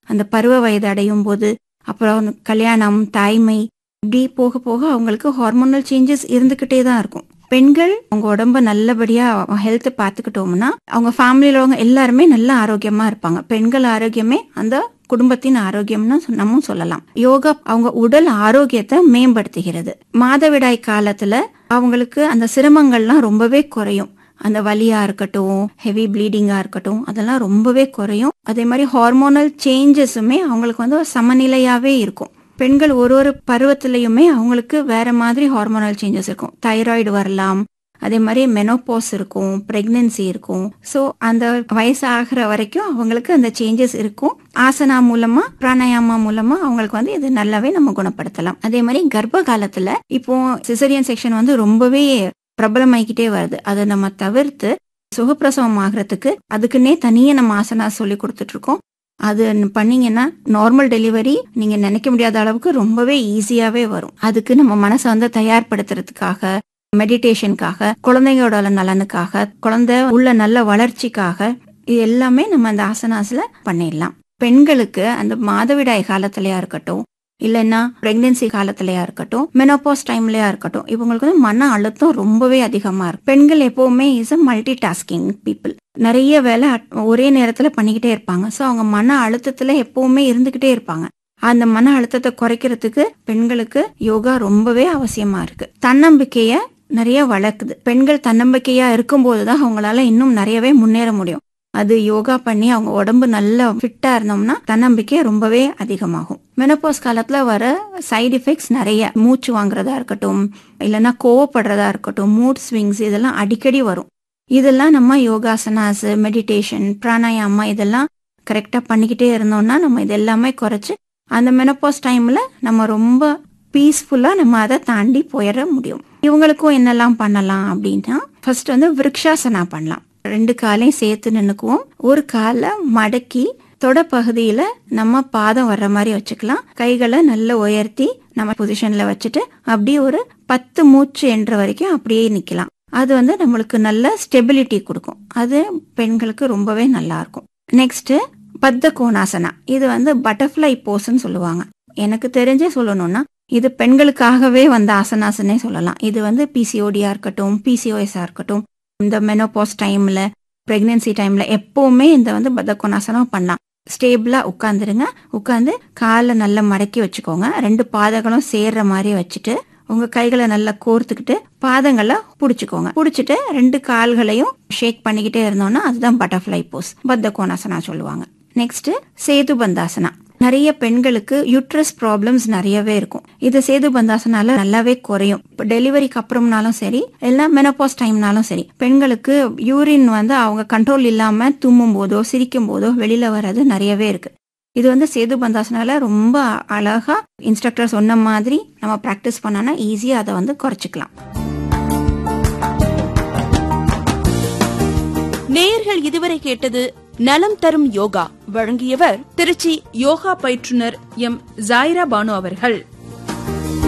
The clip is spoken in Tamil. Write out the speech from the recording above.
அந்த பருவ வயது அடையும் போது அப்புறம் கல்யாணம் தாய்மை இப்படி போக போக அவங்களுக்கு ஹார்மோனல் சேஞ்சஸ் இருந்துகிட்டே தான் இருக்கும் பெண்கள் அவங்க உடம்ப நல்லபடியா ஹெல்த் பார்த்துக்கிட்டோம்னா அவங்க ஃபேமிலியில உள்ளவங்க எல்லாருமே நல்ல ஆரோக்கியமா இருப்பாங்க பெண்கள் ஆரோக்கியமே அந்த குடும்பத்தின் ஆரோக்கியம்னு சொ- நம்ம சொல்லலாம் யோகா அவங்க உடல் ஆரோக்கியத்தை மேம்படுத்துகிறது மாதவிடாய் காலத்துல அவங்களுக்கு அந்த சிரமங்கள்லாம் ரொம்பவே குறையும் அந்த வலியா இருக்கட்டும் ஹெவி ப்ளீடிங்கா இருக்கட்டும் அதெல்லாம் ரொம்பவே குறையும் அதே மாதிரி ஹார்மோனல் சேஞ்சஸுமே அவங்களுக்கு வந்து ஒரு சமநிலையாவே இருக்கும் பெண்கள் ஒரு ஒரு பருவத்திலையுமே அவங்களுக்கு வேற மாதிரி ஹார்மோனல் சேஞ்சஸ் இருக்கும் தைராய்டு வரலாம் அதே மாதிரி மெனோபாஸ் இருக்கும் பிரெக்னன்சி இருக்கும் ஸோ அந்த வயசு ஆகிற வரைக்கும் அவங்களுக்கு அந்த சேஞ்சஸ் இருக்கும் ஆசனா மூலமா பிராணாயாமா மூலமா அவங்களுக்கு வந்து இது நல்லாவே நம்ம குணப்படுத்தலாம் அதே மாதிரி கர்ப்ப காலத்துல இப்போ சிசரியன் செக்ஷன் வந்து ரொம்பவே பிரபலமாயிக்கிட்டே வருது அதை நம்ம தவிர்த்து சுகப்பிரசவம் ஆகிறதுக்கு அதுக்குன்னே தனியே நம்ம ஆசனா சொல்லி கொடுத்துட்டு இருக்கோம் அது பண்ணீங்கன்னா நார்மல் டெலிவரி நீங்க நினைக்க முடியாத அளவுக்கு ரொம்பவே ஈஸியாவே வரும் அதுக்கு நம்ம மனசை வந்து தயார்படுத்துறதுக்காக மெடிடேஷனுக்காக குழந்தைங்களோட நலனுக்காக குழந்தை உள்ள நல்ல வளர்ச்சிக்காக இது எல்லாமே நம்ம அந்த ஆசனாஸ்ல பண்ணிடலாம் பெண்களுக்கு அந்த மாதவிடாய் காலத்திலயா இருக்கட்டும் இல்லைன்னா பிரெக்னன்சி காலத்திலயா இருக்கட்டும் மெனோபாஸ் டைம்லயா இருக்கட்டும் இவங்களுக்கு வந்து மன அழுத்தம் ரொம்பவே அதிகமா இருக்கும் பெண்கள் எப்பவுமே is a multi tasking people நிறைய வேலை at- ஒரே நேரத்துல பண்ணிக்கிட்டே இருப்பாங்க ஸோ அவங்க மன அழுத்தத்துல எப்பவுமே இருந்துகிட்டே இருப்பாங்க அந்த மன அழுத்தத்தை குறைக்கிறதுக்கு பெண்களுக்கு யோகா ரொம்பவே அவசியமா இருக்கு தன்னம்பிக்கைய நிறைய வளர்க்குது பெண்கள் தன்னம்பிக்கையா இருக்கும்போது தான் அவங்களால இன்னும் நிறையவே முன்னேற முடியும் அது யோகா பண்ணி அவங்க உடம்பு நல்லா ஃபிட்டா இருந்தோம்னா தன்னம்பிக்கை ரொம்பவே அதிகமாகும் மெனோபாஸ் காலத்துல வர சைடு எஃபெக்ட்ஸ் நிறைய மூச்சு வாங்குறதா இருக்கட்டும் இல்லைன்னா கோவப்படுறதா இருக்கட்டும் மூட் ஸ்விங்ஸ் இதெல்லாம் அடிக்கடி வரும் இதெல்லாம் நம்ம யோகாசனாஸ் மெடிடேஷன் பிராணாயாமா இதெல்லாம் கரெக்டா பண்ணிக்கிட்டே இருந்தோம்னா நம்ம இது எல்லாமே குறைச்சு அந்த மெனோபாஸ் டைம்ல நம்ம ரொம்ப பீஸ்ஃபுல்லா நம்ம அதை தாண்டி போயிட முடியும் இவங்களுக்கும் என்னெல்லாம் பண்ணலாம் அப்படின்னா ஃபர்ஸ்ட் வந்து விருக்ஷாசனா பண்ணலாம் ரெண்டு காலையும் சேர்த்து நின்னுக்குவோம் ஒரு காலை மடக்கி தொடப்பகுதியில நம்ம பாதம் வர்ற மாதிரி வச்சுக்கலாம் கைகளை நல்லா உயர்த்தி நம்ம பொசிஷன்ல வச்சுட்டு அப்படியே ஒரு பத்து மூச்சு என்ற வரைக்கும் அப்படியே நிக்கலாம் அது வந்து நம்மளுக்கு நல்ல ஸ்டெபிலிட்டி கொடுக்கும் அது பெண்களுக்கு ரொம்பவே நல்லா இருக்கும் நெக்ஸ்ட் பத்த கோணாசனா இது வந்து பட்டர்ஃப்ளை போஸ்ன்னு சொல்லுவாங்க எனக்கு தெரிஞ்சே சொல்லணும்னா இது பெண்களுக்காகவே வந்த ஆசனாசனே சொல்லலாம் இது வந்து பிசிஓடியா இருக்கட்டும் பிசிஓஎஸ்ஆ இருக்கட்டும் இந்த மெனோபாஸ் டைம்ல பிரெக்னன்சி டைம்ல எப்பவுமே இந்த வந்து பதக்கோணாசனம் பண்ணலாம் ஸ்டேபிளா உட்காந்துருங்க உட்காந்து காலை நல்லா மடக்கி வச்சுக்கோங்க ரெண்டு பாதங்களும் சேர்ற மாதிரி வச்சுட்டு உங்க கைகளை நல்லா கோர்த்துக்கிட்டு பாதங்களை புடிச்சுக்கோங்க புடிச்சிட்டு ரெண்டு கால்களையும் ஷேக் பண்ணிக்கிட்டே இருந்தோம்னா அதுதான் பட்டர்ஃப்ளை போஸ் பத்த கோணாசனா சொல்லுவாங்க நெக்ஸ்ட் சேது பந்தாசனா நிறைய பெண்களுக்கு யூட்ரஸ் ப்ராப்ளம்ஸ் நிறையவே இருக்கும் இது சேது பந்தாசனால நல்லாவே குறையும் இப்போ டெலிவரிக்கு அப்புறம்னாலும் சரி இல்லை மெனோபாஸ் டைம்னாலும் சரி பெண்களுக்கு யூரின் வந்து அவங்க கண்ட்ரோல் இல்லாம தும்மும் போதோ சிரிக்கும் போதோ வெளியில வர்றது நிறையவே இருக்கு இது வந்து சேது பந்தாசனால ரொம்ப அழகா இன்ஸ்ட்ரக்டர் சொன்ன மாதிரி நம்ம ப்ராக்டிஸ் பண்ணோம்னா ஈஸியா அதை வந்து குறைச்சிக்கலாம் நேயர்கள் இதுவரை கேட்டது நலம் தரும் யோகா வழங்கியவர் திருச்சி யோகா பயிற்றுனர் எம் ஜாயிரா பானு அவர்கள்